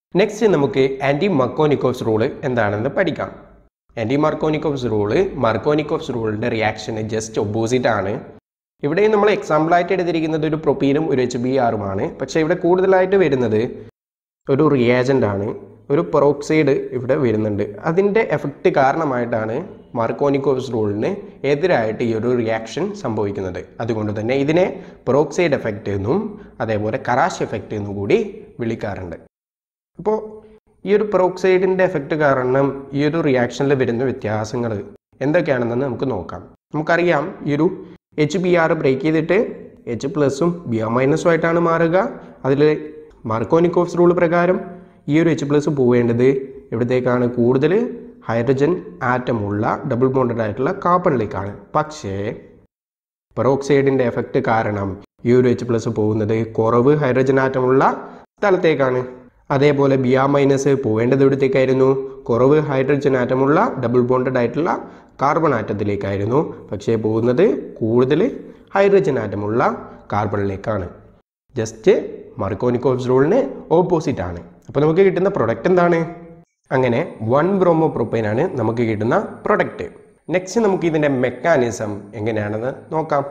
next നമുക്ക് anti മർക്കോനിക്കോസ് rule എന്താണെന്ന് പഠിക്കാം ആൻറ്റി മാർക്കോനിക്കോസ് റൂള് മാർക്കോനിക്കോസ് റൂളിൻ്റെ റിയാക്ഷന് ജസ്റ്റ് ഒപ്പോസിറ്റ് ആണ് ഇവിടെ നമ്മൾ എക്സാമ്പിളായിട്ട് എടുത്തിരിക്കുന്നത് ഒരു പ്രൊപ്പീനും ഒരു എച്ച് ബി ആറുമാണ് പക്ഷേ ഇവിടെ കൂടുതലായിട്ട് വരുന്നത് ഒരു റിയാജൻ്റ് ആണ് ഒരു പെറോക്സൈഡ് ഇവിടെ വരുന്നുണ്ട് അതിൻ്റെ എഫക്റ്റ് കാരണമായിട്ടാണ് മാർക്കോനിക്കോസ് റൂളിന് എതിരായിട്ട് ഈ ഒരു റിയാക്ഷൻ സംഭവിക്കുന്നത് അതുകൊണ്ട് തന്നെ ഇതിനെ പെറോക്സൈഡ് എഫക്റ്റ് എന്നും അതേപോലെ കറാശ് എഫക്റ്റ് എന്നും കൂടി വിളിക്കാറുണ്ട് അപ്പോൾ ഈ ഒരു പെറോക്സൈഡിൻ്റെ എഫക്റ്റ് കാരണം ഈ ഒരു റിയാക്ഷനിൽ വരുന്ന വ്യത്യാസങ്ങൾ എന്തൊക്കെയാണെന്ന് നമുക്ക് നോക്കാം നമുക്കറിയാം ഈ ഒരു എച്ച് ബി ആർ ബ്രേക്ക് ചെയ്തിട്ട് എച്ച് പ്ലസും ബി ആർ മൈനസും ആയിട്ടാണ് മാറുക അതിൽ മാർക്കോനിക്കോഫ്സ് റൂൾ പ്രകാരം ഈ ഒരു എച്ച് പ്ലസ് പോവേണ്ടത് എവിടത്തേക്കാണ് കൂടുതൽ ഹൈഡ്രജൻ ആറ്റമുള്ള ഡബിൾ ബോണ്ടഡ് ആയിട്ടുള്ള കാർബണിലേക്കാണ് പക്ഷേ പെറോക്സൈഡിൻ്റെ എഫക്റ്റ് കാരണം ഈ ഒരു എച്ച് പ്ലസ് പോകുന്നത് കുറവ് ഹൈഡ്രജൻ ആറ്റമുള്ള സ്ഥലത്തേക്കാണ് അതേപോലെ ബി ആർ മൈനസ് പോവേണ്ടത് എവിടത്തേക്കായിരുന്നു കുറവ് ഹൈഡ്രജൻ ആറ്റമുള്ള ഡബിൾ ബോണ്ടഡ് ആയിട്ടുള്ള കാർബൺ ആറ്റത്തിലേക്കായിരുന്നു പക്ഷേ പോകുന്നത് കൂടുതൽ ഹൈഡ്രജൻ ആറ്റമുള്ള കാർബണിലേക്കാണ് ജസ്റ്റ് മർക്കോനിക്കോസ് റൂളിന് ഓപ്പോസിറ്റ് ആണ് അപ്പോൾ നമുക്ക് കിട്ടുന്ന പ്രൊഡക്റ്റ് എന്താണ് അങ്ങനെ വൺ ബ്രോമോ പ്രൊപ്പൈനാണ് നമുക്ക് കിട്ടുന്ന പ്രൊഡക്റ്റ് നെക്സ്റ്റ് നമുക്ക് ഇതിൻ്റെ മെക്കാനിസം എങ്ങനെയാണെന്ന് നോക്കാം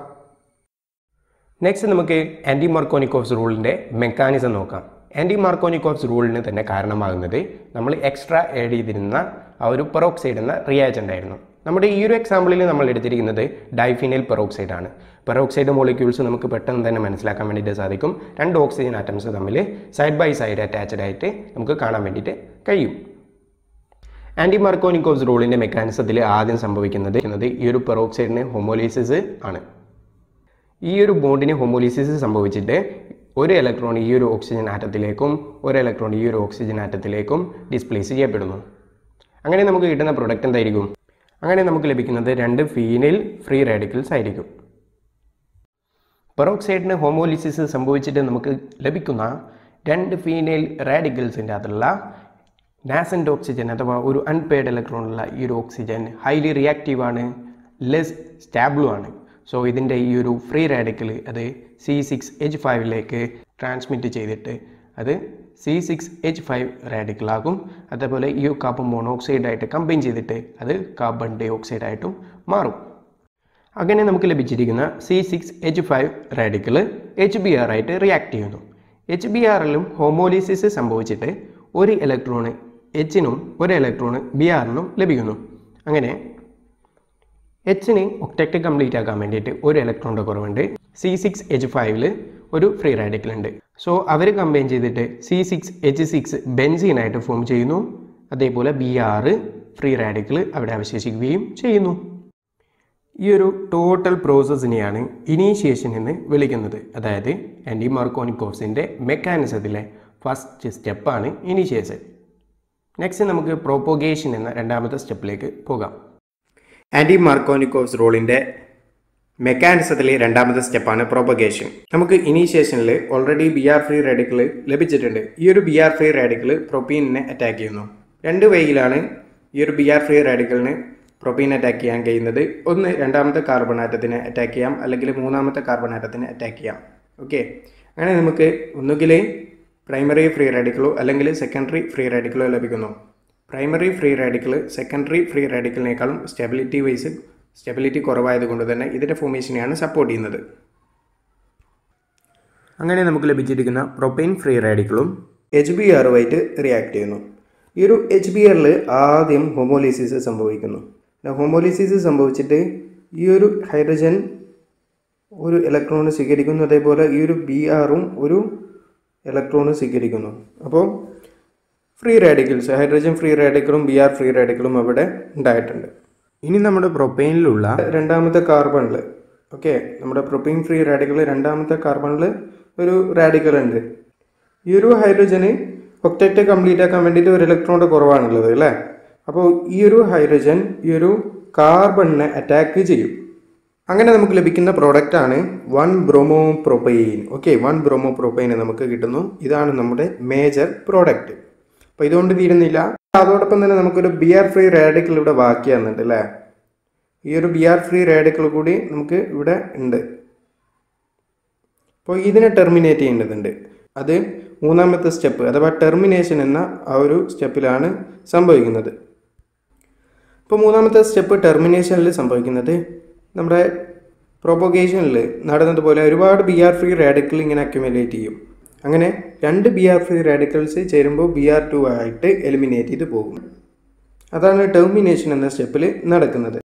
നെക്സ്റ്റ് നമുക്ക് ആൻറ്റി മാർക്കോനിക്കോസ് റൂളിൻ്റെ മെക്കാനിസം നോക്കാം ആൻറ്റി മാർക്കോനിക്കോസ് റൂളിന് തന്നെ കാരണമാകുന്നത് നമ്മൾ എക്സ്ട്രാ ആഡ് ചെയ്തിരുന്ന ആ ഒരു പെറോക്സൈഡ് എന്ന റിയാജൻ്റ് ആയിരുന്നു നമ്മുടെ ഈ ഒരു എക്സാമ്പിളിൽ നമ്മൾ എടുത്തിരിക്കുന്നത് ഡൈഫിനൈൽ പെറോക്സൈഡ് ആണ് പെറോക്സൈഡ് മോളിക്യൂൾസ് നമുക്ക് പെട്ടെന്ന് തന്നെ മനസ്സിലാക്കാൻ വേണ്ടിയിട്ട് സാധിക്കും രണ്ട് ഓക്സിജൻ ആറ്റംസ് തമ്മിൽ സൈഡ് ബൈ സൈഡ് അറ്റാച്ച്ഡ് ആയിട്ട് നമുക്ക് കാണാൻ വേണ്ടിയിട്ട് കഴിയും ആൻറ്റി മാർക്കോനിക്കോസ് റൂളിൻ്റെ മെക്കാനിസത്തിൽ ആദ്യം സംഭവിക്കുന്നത് എന്നത് ഈ ഒരു പെറോക്സൈഡിന് ഹോമോലൈസിസ് ആണ് ഈ ഒരു ബോണ്ടിന് ഹോമോലിസിസ് സംഭവിച്ചിട്ട് ഒരു ഇലക്ട്രോൺ ഈ ഒരു ഓക്സിജൻ ആറ്റത്തിലേക്കും ഒരു ഇലക്ട്രോൺ ഈ ഒരു ഓക്സിജൻ ആറ്റത്തിലേക്കും ഡിസ്പ്ലേസ് ചെയ്യപ്പെടുന്നു അങ്ങനെ നമുക്ക് കിട്ടുന്ന പ്രൊഡക്റ്റ് എന്തായിരിക്കും അങ്ങനെ നമുക്ക് ലഭിക്കുന്നത് രണ്ട് ഫീനൈൽ ഫ്രീ റാഡിക്കൽസ് ആയിരിക്കും പെറോക്സൈഡിന് ഹോമോലിസിസ് സംഭവിച്ചിട്ട് നമുക്ക് ലഭിക്കുന്ന രണ്ട് ഫീനൈൽ റാഡിക്കൽസിൻ്റെ അകത്തുള്ള നാസൻ്റ് ഓക്സിജൻ അഥവാ ഒരു അൺപെയ്ഡ് ഇലക്ട്രോണുള്ള ഈ ഒരു ഓക്സിജൻ ഹൈലി റിയാക്റ്റീവ് ആണ് ലെസ് സ്റ്റാബിളും ആണ് സോ ഇതിൻ്റെ ഈ ഒരു ഫ്രീ റാഡിക്കൽ അത് സി സിക്സ് എച്ച് ഫൈവിലേക്ക് ട്രാൻസ്മിറ്റ് ചെയ്തിട്ട് അത് സി സിക്സ് എച്ച് ഫൈവ് റാഡിക്കലാകും അതേപോലെ ഈ കാർബൺ മോണോക്സൈഡായിട്ട് കമ്പൈൻ ചെയ്തിട്ട് അത് കാർബൺ ഡൈ ഓക്സൈഡായിട്ടും മാറും അങ്ങനെ നമുക്ക് ലഭിച്ചിരിക്കുന്ന C six H five radical H B R ആയിട്ട് റിയാക്ട് ചെയ്യുന്നു എച്ച് ബി ആറിലും ഹോമോലിസിസ് സംഭവിച്ചിട്ട് ഒരു ഇലക്ട്രോണ് എച്ചിനും ഒരു ഇലക്ട്രോണ് ബി ആറിനും ലഭിക്കുന്നു അങ്ങനെ എച്ചിന് ഒക്ടക്റ്റ് കംപ്ലീറ്റ് ആക്കാൻ വേണ്ടിയിട്ട് ഒരു ഇലക്ട്രോണിൻ്റെ കുറവുണ്ട് സി സിക്സ് എച്ച് ഫൈവിൽ ഒരു ഫ്രീ റാഡിക്കൽ ഉണ്ട് സോ അവർ കമ്പൈൻ ചെയ്തിട്ട് സി സിക്സ് എച്ച് സിക്സ് ബെൻസീനായിട്ട് ഫോം ചെയ്യുന്നു അതേപോലെ ബി ആറ് ഫ്രീ റാഡിക്കൽ അവിടെ അവശേഷിക്കുകയും ചെയ്യുന്നു ഈ ഒരു ടോട്ടൽ പ്രോസസ്സിനെയാണ് ഇനീഷ്യേഷൻ എന്ന് വിളിക്കുന്നത് അതായത് ആൻറ്റി മാർക്കോനിക്കോസിൻ്റെ മെക്കാനിസത്തിലെ ഫസ്റ്റ് സ്റ്റെപ്പാണ് ഇനീഷ്യേഷൻ നെക്സ്റ്റ് നമുക്ക് പ്രോപ്പോഗേഷൻ എന്ന രണ്ടാമത്തെ സ്റ്റെപ്പിലേക്ക് പോകാം ആൻറ്റി മാർക്കോനിക്കോസ് റോളിൻ്റെ മെക്കാനിസത്തിലെ രണ്ടാമത്തെ സ്റ്റെപ്പാണ് പ്രോപ്പഗേഷൻ നമുക്ക് ഇനീഷ്യേഷനിൽ already B R free radical ലഭിച്ചിട്ടുണ്ട് ഈ ഒരു ബി ആർ ഫ്രീ റാഡിക്കൽ പ്രൊപ്പീനിനെ അറ്റാക്ക് ചെയ്യുന്നു രണ്ട് വേയിലാണ് ഈ ഒരു ബി ആർ ഫ്രീ റാഡിക്കലിന് പ്രൊപ്പീൻ അറ്റാക്ക് ചെയ്യാൻ കഴിയുന്നത് ഒന്ന് രണ്ടാമത്തെ കാർബൺ ആറ്റത്തിനെ അറ്റാക്ക് ചെയ്യാം അല്ലെങ്കിൽ മൂന്നാമത്തെ കാർബൺ ആറ്റത്തിനെ അറ്റാക്ക് ചെയ്യാം ഓക്കെ അങ്ങനെ നമുക്ക് ഒന്നുകിൽ പ്രൈമറി ഫ്രീ റാഡിക്കലോ അല്ലെങ്കിൽ സെക്കൻഡറി ഫ്രീ റാഡിക്കലോ ലഭിക്കുന്നു primary free radical secondary free റാഡിക്കലിനേക്കാളും സ്റ്റെബിലിറ്റി വൈസ് സ്റ്റെബിലിറ്റി കുറവായതുകൊണ്ട് തന്നെ ഇതിൻ്റെ ഫോർമേഷനെയാണ് സപ്പോർട്ട് ചെയ്യുന്നത് അങ്ങനെ നമുക്ക് ലഭിച്ചിരിക്കുന്ന പ്രൊപ്പൈൻ ഫ്രീ റാഡിക്കലും എച്ച് ബി ആറുമായിട്ട് റിയാക്ട് ചെയ്യുന്നു ഈ ഒരു എച്ച് ബി ആറിൽ ആദ്യം ഹോമോലിസിസ് സംഭവിക്കുന്നു ഹോമോലിസിസ് സംഭവിച്ചിട്ട് ഈ ഒരു ഹൈഡ്രജൻ ഒരു ഇലക്ട്രോൺ സ്വീകരിക്കുന്നു അതേപോലെ ഈ ഒരു ബി ആറും ഒരു ഇലക്ട്രോൺ സ്വീകരിക്കുന്നു അപ്പോൾ ഫ്രീ റാഡിക്കൽസ് ഹൈഡ്രജൻ ഫ്രീ റാഡിക്കലും ബി ആർ ഫ്രീ റാഡിക്കലും അവിടെ ഉണ്ടായിട്ടുണ്ട് ഇനി നമ്മുടെ പ്രൊപ്പൈനിലുള്ള രണ്ടാമത്തെ കാർബണിൽ ഓക്കെ നമ്മുടെ പ്രൊപ്പൈൻ ഫ്രീ റാഡിക്കൽ രണ്ടാമത്തെ കാർബണിൽ ഒരു റാഡിക്കൽ ഉണ്ട് ഈ ഒരു ഹൈഡ്രജന് ഒക്ടക്റ്റ് കംപ്ലീറ്റ് ആക്കാൻ വേണ്ടിയിട്ട് ഒരു ഇലക്ട്രോണിൻ്റെ കുറവാണുള്ളത് അല്ലേ അപ്പോൾ ഈ ഒരു ഹൈഡ്രജൻ ഈ ഒരു കാർബണിനെ അറ്റാക്ക് ചെയ്യും അങ്ങനെ നമുക്ക് ലഭിക്കുന്ന പ്രോഡക്റ്റാണ് one bromo propyne okay one bromo propyne നമുക്ക് കിട്ടുന്നു ഇതാണ് നമ്മുടെ മേജർ പ്രോഡക്റ്റ് അപ്പോൾ ഇതുകൊണ്ട് തീരുന്നില്ല അതോടൊപ്പം തന്നെ നമുക്കൊരു ബി ആർ ഫ്രീ റാഡിക്കൽ ഇവിടെ ബാക്കി വന്നിട്ടുണ്ട് അല്ലേ ഈ ഒരു ബി ആർ ഫ്രീ റാഡിക്കൽ കൂടി നമുക്ക് ഇവിടെ ഉണ്ട് അപ്പോൾ ഇതിനെ ടെർമിനേറ്റ് ചെയ്യേണ്ടതുണ്ട് അത് മൂന്നാമത്തെ സ്റ്റെപ്പ് അഥവാ ടെർമിനേഷൻ എന്ന ആ ഒരു സ്റ്റെപ്പിലാണ് സംഭവിക്കുന്നത് ഇപ്പോൾ മൂന്നാമത്തെ സ്റ്റെപ്പ് ടെർമിനേഷനിൽ സംഭവിക്കുന്നത് നമ്മുടെ പ്രൊപ്പഗേഷനിൽ നടന്നതുപോലെ ഒരുപാട് ബി ആർ ഫ്രീ റാഡിക്കൽ ഇങ്ങനെ അക്യുമുലേറ്റ് ചെയ്യും അങ്ങനെ രണ്ട് ബി ആർ ഫ്രീ റാഡിക്കൽസ് ചേരുമ്പോൾ ബി ആർ ടു ആയിട്ട് എലിമിനേറ്റ് ചെയ്ത് പോകും അതാണ് ടെർമിനേഷൻ എന്ന സ്റ്റെപ്പിൽ നടക്കുന്നത്